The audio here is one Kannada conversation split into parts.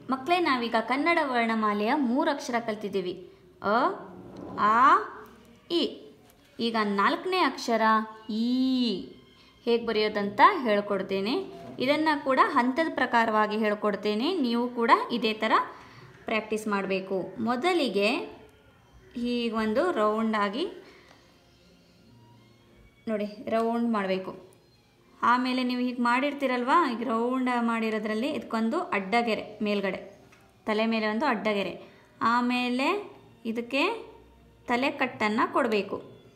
ಮಕ್ಕಳೇ ನಾವೀಗ ಕನ್ನಡ ವರ್ಣಮಾಲೆಯ ಮೂರು ಅಕ್ಷರ ಕಲ್ತಿದ್ದೀವಿ ಅ ಆ ಇ ಈಗ ನಾಲ್ಕನೇ ಅಕ್ಷರ ಈ ಹೇಗೆ ಬರೆಯೋದಂತ ಹೇಳ್ಕೊಡ್ತೇನೆ ಇದನ್ನು ಕೂಡ ಹಂತದ ಪ್ರಕಾರವಾಗಿ ಹೇಳ್ಕೊಡ್ತೇನೆ ನೀವು ಕೂಡ ಇದೇ ಥರ ಪ್ರಾಕ್ಟೀಸ್ ಮಾಡಬೇಕು ಮೊದಲಿಗೆ ಹೀಗೊಂದು ರೌಂಡಾಗಿ ನೋಡಿ ರೌಂಡ್ ಮಾಡಬೇಕು ಆಮೇಲೆ ನೀವು ಹೀಗೆ ಮಾಡಿರ್ತೀರಲ್ವಾ ಈಗ ರೌಂಡ್ ಮಾಡಿರೋದ್ರಲ್ಲಿ ಇದಕ್ಕೊಂದು ಅಡ್ಡಗೆರೆ ಮೇಲ್ಗಡೆ ತಲೆ ಮೇಲೆ ಒಂದು ಅಡ್ಡಗೆರೆ ಆಮೇಲೆ ಇದಕ್ಕೆ ತಲೆ ಕಟ್ಟನ್ನು ಕೊಡಬೇಕು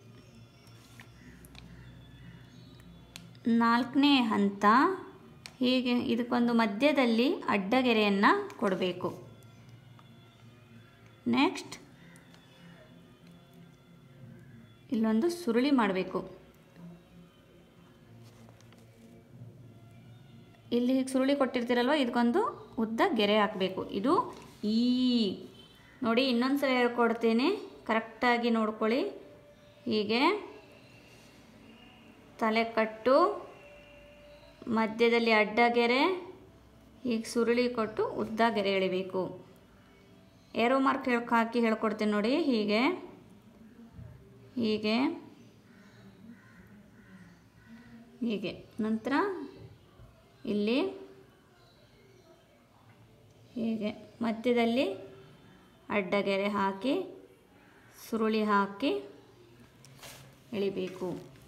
ನಾಲ್ಕನೇ ಹಂತ ಹೀಗೆ ಇದಕ್ಕೊಂದು ಮಧ್ಯದಲ್ಲಿ ಅಡ್ಡಗೆರೆಯನ್ನು ಕೊಡಬೇಕು ನೆಕ್ಸ್ಟ್ ಇಲ್ಲೊಂದು ಸುರುಳಿ ಮಾಡಬೇಕು ಇಲ್ಲಿ ಹೀಗೆ ಸುರುಳಿ ಕೊಟ್ಟಿರ್ತೀರಲ್ವ ಇದಕ್ಕೊಂದು ಉದ್ದ ಗೆರೆ ಹಾಕಬೇಕು ಇದು ಈ ನೋಡಿ ಇನ್ನೊಂದು ಸಲ ಹೇಳ್ಕೊಡ್ತೇನೆ ಕರೆಕ್ಟಾಗಿ ನೋಡ್ಕೊಳ್ಳಿ ಹೀಗೆ ತಲೆ ಕಟ್ಟು ಮಧ್ಯದಲ್ಲಿ ಅಡ್ಡಗೆರೆ ಹೀಗೆ ಸುರುಳಿ ಕೊಟ್ಟು ಉದ್ದ ಗೆರೆ ಎಳಿಬೇಕು ಏರೋ ಮಾರ್ಕ್ ಹೇಳ್ ಹಾಕಿ ಹೇಳ್ಕೊಡ್ತೀನಿ ನೋಡಿ ಹೀಗೆ ಹೀಗೆ ಹೀಗೆ ನಂತರ ಇಲ್ಲಿ ಹೀಗೆ ಮಧ್ಯದಲ್ಲಿ ಅಡ್ಡಗೆರೆ ಹಾಕಿ ಸುರುಳಿ ಹಾಕಿ ಎಳಿಬೇಕು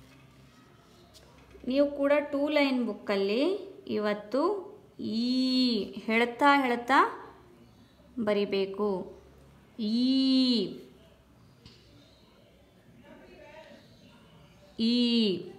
ನೀವು ಕೂಡ ಟೂ ಲೈನ್ ಬುಕ್ಕಲ್ಲಿ ಇವತ್ತು ಈ ಹೇಳ್ತಾ ಹೇಳ್ತಾ ಬರಿಬೇಕು ಈ ಈ